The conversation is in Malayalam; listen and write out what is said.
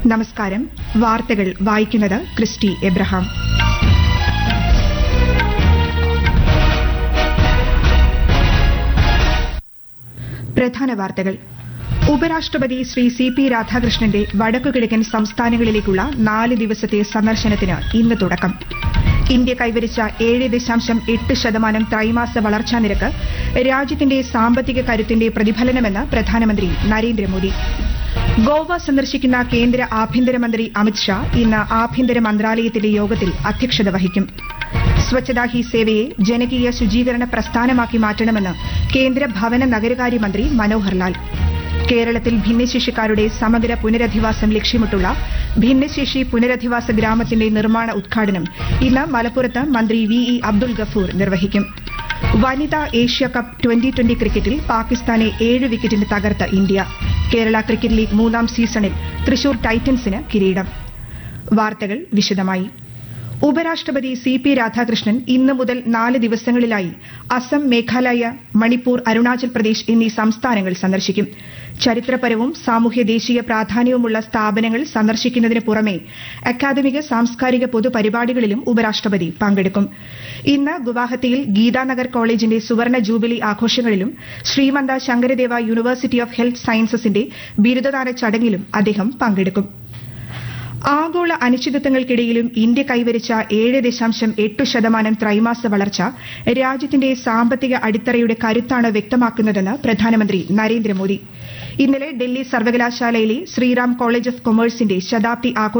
നമസ്കാരം വാർത്തകൾ വായിക്കുന്നത് ക്രിസ്റ്റി എബ്രഹാം പ്രധാന വാർത്തകൾ ഉപരാഷ്ട്രപതി ശ്രീ സി പി രാധാകൃഷ്ണന്റെ വടക്കുകിഴക്കൻ സംസ്ഥാനങ്ങളിലേക്കുള്ള നാല് ദിവസത്തെ സന്ദർശനത്തിന് ഇന്ന് തുടക്കം ഇന്ത്യ കൈവരിച്ച ഏഴ് ദശാംശം എട്ട് ശതമാനം ത്രൈമാസ വളർച്ചാ നിരക്ക് രാജ്യത്തിന്റെ സാമ്പത്തിക കരുത്തിന്റെ പ്രതിഫലനമെന്ന് പ്രധാനമന്ത്രി നരേന്ദ്രമോദി ഗോവ സന്ദർശിക്കുന്ന കേന്ദ്ര ആഭ്യന്തരമന്ത്രി അമിത്ഷാ ഇന്ന് ആഭ്യന്തര മന്ത്രാലയത്തിലെ യോഗത്തിൽ അധ്യക്ഷത വഹിക്കും സ്വച്ഛതാ ഹി സേവയെ ജനകീയ ശുചീകരണ പ്രസ്ഥാനമാക്കി മാറ്റണമെന്ന് കേന്ദ്ര ഭവന നഗരകാര്യമന്ത്രി മനോഹർ ലാൽ കേരളത്തിൽ ഭിന്നശേഷിക്കാരുടെ സമഗ്ര പുനരധിവാസം ലക്ഷ്യമിട്ടുള്ള ഭിന്നശേഷി പുനരധിവാസ ഗ്രാമത്തിന്റെ നിർമ്മാണ ഉദ്ഘാടനം ഇന്ന് മലപ്പുറത്ത് മന്ത്രി വി ഇ അബ്ദുൽ ഗഫൂർ നിർവഹിക്കും വനിതാ ഏഷ്യ കപ്പ് ട്വന്റി ട്വന്റി ക്രിക്കറ്റിൽ പാകിസ്ഥാനെ ഏഴ് വിക്കറ്റിന് തകർത്ത ഇന്ത്യ കേരള ക്രിക്കറ്റ് ലീഗ് മൂന്നാം സീസണിൽ തൃശൂർ ടൈറ്റൻസിന് കിരീടം വാർത്തകൾ വിശദമായി ഉപരാഷ്ട്രപതി സി പി രാധാകൃഷ്ണൻ ഇന്ന് മുതൽ നാല് ദിവസങ്ങളിലായി അസം മേഘാലയ മണിപ്പൂർ അരുണാചൽ പ്രദേശ് എന്നീ സംസ്ഥാനങ്ങൾ സന്ദർശിക്കും ചരിത്രപരവും സാമൂഹ്യ ദേശീയ പ്രാധാന്യവുമുള്ള സ്ഥാപനങ്ങൾ സന്ദർശിക്കുന്നതിന് പുറമെ അക്കാദമിക സാംസ്കാരിക പൊതുപരിപാടികളിലും ഉപരാഷ്ട്രപതി പങ്കെടുക്കും ഇന്ന് ഗുവാഹത്തിയിൽ ഗീതാനഗർ കോളേജിന്റെ സുവർണ ജൂബിലി ആഘോഷങ്ങളിലും Srimanta Sankaradeva university of health സയൻസസിന്റെ ബിരുദദാന ചടങ്ങിലും അദ്ദേഹം പങ്കെടുക്കും ആഗോള അനിശ്ചിതത്വങ്ങൾക്കിടയിലും ഇന്ത്യ കൈവരിച്ച ഏഴ് ദശാംശം എട്ട് ശതമാനം ത്രൈമാസ വളർച്ച രാജ്യത്തിന്റെ സാമ്പത്തിക അടിത്തറയുടെ കരുത്താണ് വ്യക്തമാക്കുന്നതെന്ന് പ്രധാനമന്ത്രി നരേന്ദ്രമോദി ഇന്നലെ ഡൽഹി സർവകലാശാലയിലെ ശ്രീറാം കോളേജ് ഓഫ് കൊമേഴ്സിന്റെ ശതാബ്ദി ആഘോഷ